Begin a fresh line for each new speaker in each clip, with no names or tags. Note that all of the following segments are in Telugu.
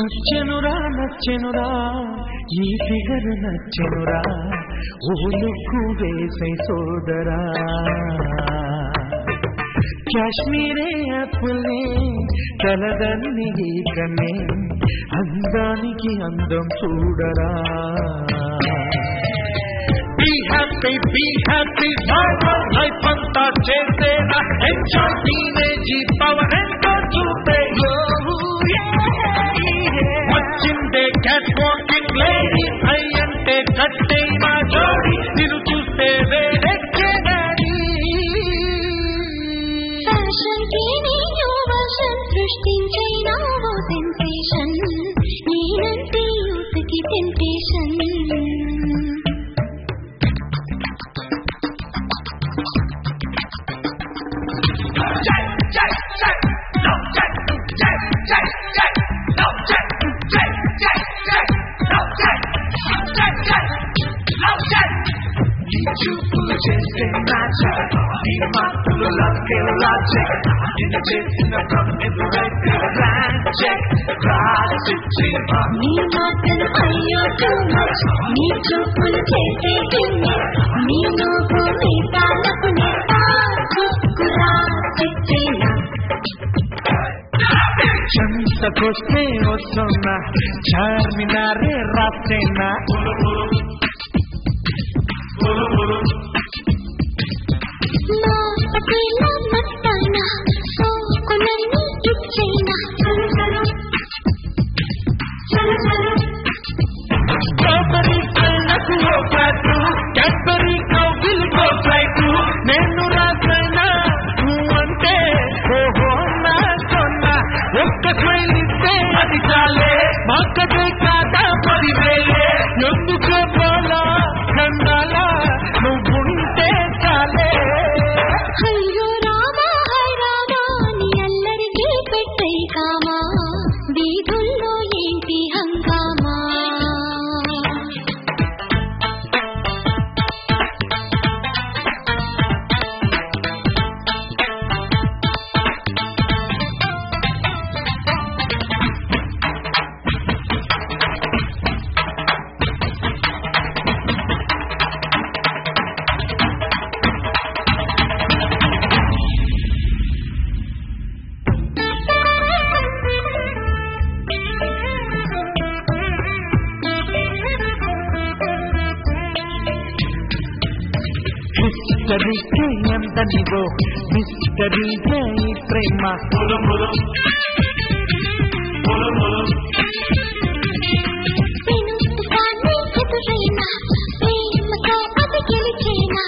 నచ్చెనురా నచ్చెనురా ఈ ఫిగర్ నచ్చెనురా ఊలుకు వేసై సోదరా కాశ్మీరే అప్పులే కలదన్ని కనే అందానికి అందం చూడరా Be happy, be happy, normal life అంతా చేసేనా ఎంజాయ్ టీనేజీ పవర్ ఎంతో చూపే వచ్చిందే క్యాట్ వాకింగ్ లేడీ ఐ అంటే కట్టే మా జోడి నిన్ను చూస్తే వేడెక్కేదాడి
ఫ్యాషన్ కి నేను వర్షన్ సృష్టించినావో సెన్సేషన్ నేనంటే యూత్కి టెంప్టేషన్
చూపులు చేసే మ్యాజిక్ నీ మాటలు లాగే లాజిక్ నిన్న చేసిన ఎదురైతే రాజిక్ రాజిక్
నీ మాటలు అయ్యో టూ మచ్ నీ చూపులు చేసే గిమ్మిక్ నీ నోకు నీ తాళపు నేతా కుక్కురా చిచ్చేనా
చెంతకొస్తే వస్తున్నా చార్మినారే రాసేనా
నా పతిల మస్తానా సోకునని ఇచ్చేనా
స్ట్రాబెరీ కళ్ళకు ఓ ఫ్లాట్ క్యాడ్బరీ కౌగిలికో ఫ్లైట్ నేను రాసైనా నువ్వంటే ఓహో నా కొన్నా ఒక్క స్మైల్ ఇస్తే అది చాలే మాకదే కాదా పదివేలే ఎందుకు పోలా కండాలా నువ్వుంటే చాలే
అయ్యో రామా హై రామా నీ అల్లరికి పెట్టై కామా వీధుల్లో ఏంటి హంగామా
హిస్టరీకే ఎంత నివో మిస్టరీకే ఈ ప్రేమ
వినుస్తాన్ని ఎదురైనా ప్రేమతో అది గెలిచేనా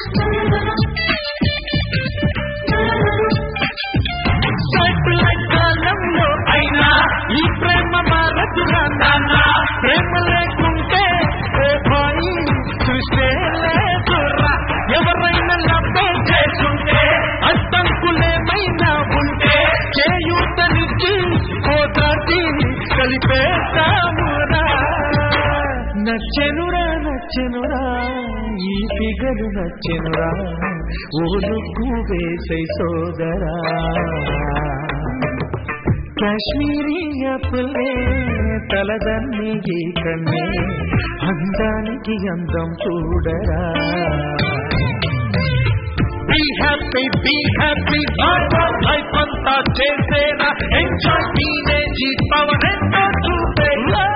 సాటిలైట్ కాలంలో అయినా ఈ ప్రేమ మారదురా నాన్న ప్రేమ లేకుంటే ఓ భాయి సృష్టి లేదురా ఎవరైనా లబ్బే చేసుంటే అడ్డంకులేమైనా ఉంటే చేయూతనిచ్చి ఓ దాటి కలిపేస్తామురా నచ్చెనురా నచ్చెనురా ఈ ఫిగరు నచ్చెనురా ఓలుకు వేసై సోదరా కాశ్మీరీ అప్పులే తలదన్ని ఈ కన్నే అందానికి అందం చూడరా Be happy, be happy, normal life అంతా చేసేనా ఎంజాయ్ టీనేజీ పవర్ ఎంతో చూపే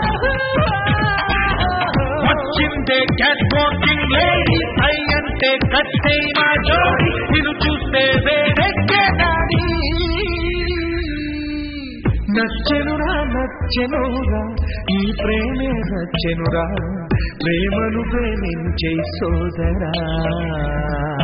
వచ్చిందే క్యాట్ వాకింగ్ లేడీ ఐ అంటే కట్టే మా జోడి నిన్ను చూస్తే వేడెక్కేదాడి నచ్చెనురా నచ్చెనురా ఈ ప్రేమే నచ్చెనురా ప్రేమను ప్రేమించే సోదరా